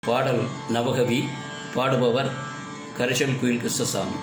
பாடல் நவகவி பாடுபவர் கரிசல் குயில் கிருஷ்ணசாமி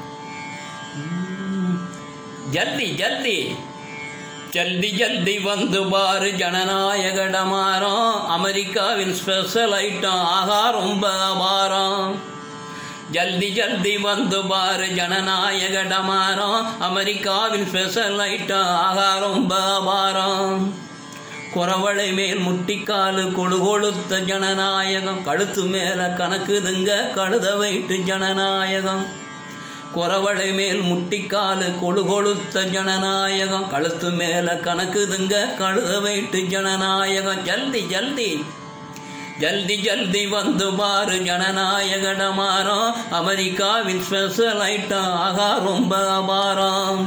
ஜல்தி ஜல்தி ஜல்தி ஜல்தி வந்து பாரு ஜனநாயக டமாரம் அமெரிக்காவின் ஸ்பெஷல் ஐட்டம் ஆகா ரொம்ப அபாரம் ஜல்தி ஜல்தி வந்து பாரு ஜனநாயக டமாரம் அமெரிக்காவின் ஸ்பெஷல் ஐட்டம் ஆகா ரொம்ப அபாரம் குறவளை மேல் முட்டிக்காலு கொழு கொழுத்த ஜனநாயகம் கழுத்து மேல கணக்குதுங்க கழுத வைட்டு ஜனநாயகம் குறவளை மேல் முட்டிக்காலு கொழு கொழுத்த ஜனநாயகம் கழுத்து மேல கணக்குதுங்க கழுத வைட்டு ஜனநாயகம் ஜல்தி ஜல்தி ஜல்தி ஜல்தி வந்து பாரு ஜனநாயகடமாரம் அமெரிக்காவின் ஸ்பெஷல் ஐட்டம் ஆகா ரொம்ப அபாரம்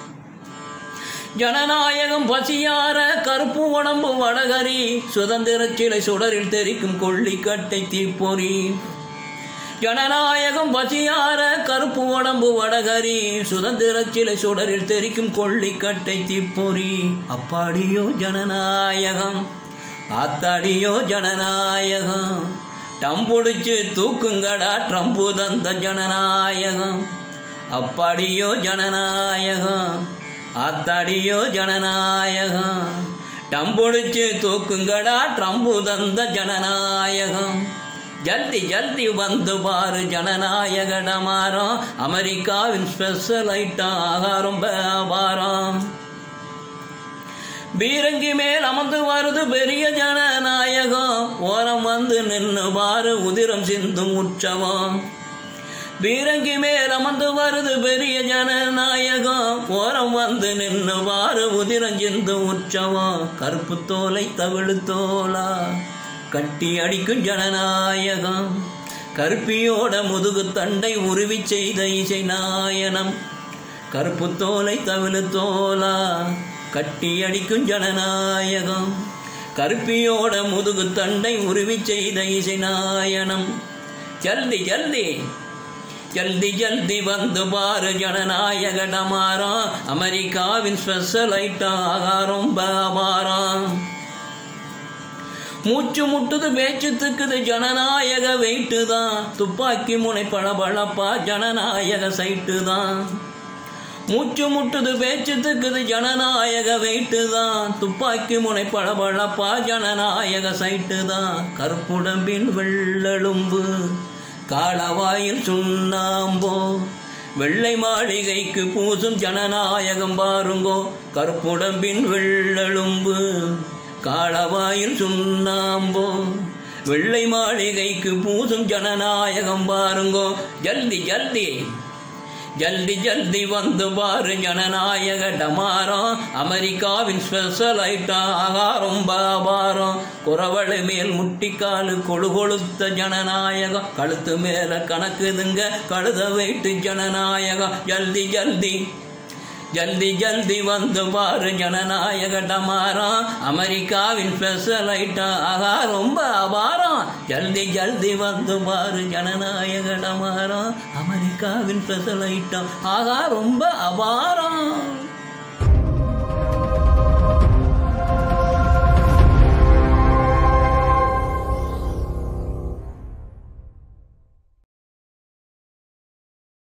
ஜனநாயகம் பசியார கருப்பு உடம்பு வடகரி சுதந்திர சிலை சுடரில் தெரிக்கும் கொள்ளிக்கட்டை தீப்பொறி ஜனநாயகம் பசியார கருப்பு உடம்பு வடகரி சுதந்திர சிலை சுடரில் தெரிக்கும் கொள்ளிக்கட்டை தீப்பொறி அப்பாடியோ ஜனநாயகம் ஆத்தாடியோ ஜனநாயகம் டம்புடிச்சு தூக்குங்கடா ட்ரம்பு தந்த ஜனநாயகம் அப்பாடியோ ஜனநாயகம் ஆத்தாடியோ ஜனநாயகம் டம்புடிச்சு தூக்குங்கடா ட்ரம்பு தந்த ஜனநாயகம் ஜல்தி ஜல்தி வந்து பாரு ஜனநாயகடமாரம் அமெரிக்காவின் ஸ்பெஷல் ஐட்டம் ஆகாரம் வியாபாரம் பீரங்கி மேல் அமர்ந்து வருது பெரிய ஜனநாயகம் ஓரம் வந்து நின்று பாரு உதிரம் சிந்தும் உற்சவம் பீரங்கி மேல் அமர்ந்து வருது பெரிய ஜனநாயகம் ஓரம் வந்து நின்று பாரு உதிரம் சிந்தும் உற்சவம் கருப்பு தோலை தவிழு தோலா கட்டி அடிக்கும் ஜனநாயகம் கருப்பியோட முதுகு தண்டை உருவி செய்த இசை நாயனம் கருப்பு தோலை தவிழு தோலா கட்டி அடிக்கும் ஜனநாயகம் கருப்பியோட முதுகு தண்டை உருவி செய்த இசை நாயனம் ஜல்தி ஜல்தி ஜல்தி ஜல்தி வந்து பாரு ஜனநாயக டமாரம் அமெரிக்காவின் ஸ்பெஷல் ஐட்டம் ஆகாரம் பாபாரம் மூச்சு முட்டுது பேச்சு திக்குது ஜனநாயக வெயிட்டு தான் துப்பாக்கி முனை பளபளப்பா ஜனநாயக சைட்டு தான் மூச்சு முட்டுது பேச்சு திக்குது ஜனநாயக வெயிட்டு தான் துப்பாக்கி முனை பளபளப்பா ஜனநாயக சைட்டு தான் கருப்புடம்பின் வெள்ளெலும்பு காலவாயில் சுண்ணாம்போ வெள்ளை மாளிகைக்கு பூசும் ஜனநாயகம் பாருங்கோ கருப்புடம்பின் வெள்ளெலும்பு காலவாயில் சுண்ணாம்போ வெள்ளை மாளிகைக்கு பூசும் ஜனநாயகம் பாருங்கோ ஜல்தி ஜல்தி ஜல்தி ஜல்தி வந்து பாரு ஜனநாயக டமாரம் அமெரிக்காவின் ஸ்பெஷல் ஐட்டம் ஆகாரம் பாபாரம் குறவளை மேல் முட்டிக்காலு கொழு கொழுத்த ஜனநாயகம் கழுத்து மேல கணக்குதுங்க கழுத வைட்டு ஜனநாயகம் ஜல்தி ஜல்தி ஜல்தி ஜல்தி வந்து பாரு ஜனநாயக டமாரம் அமெரிக்காவின் ஸ்பெஷல் ஐட்டம் ஆகா ரொம்ப அபாரம் ஜல்தி ஜல்தி வந்து பாரு ஜனநாயக டமாரம் அமெரிக்காவின் ஸ்பெஷல் ஐட்டம் ஆகா ரொம்ப அபாரம்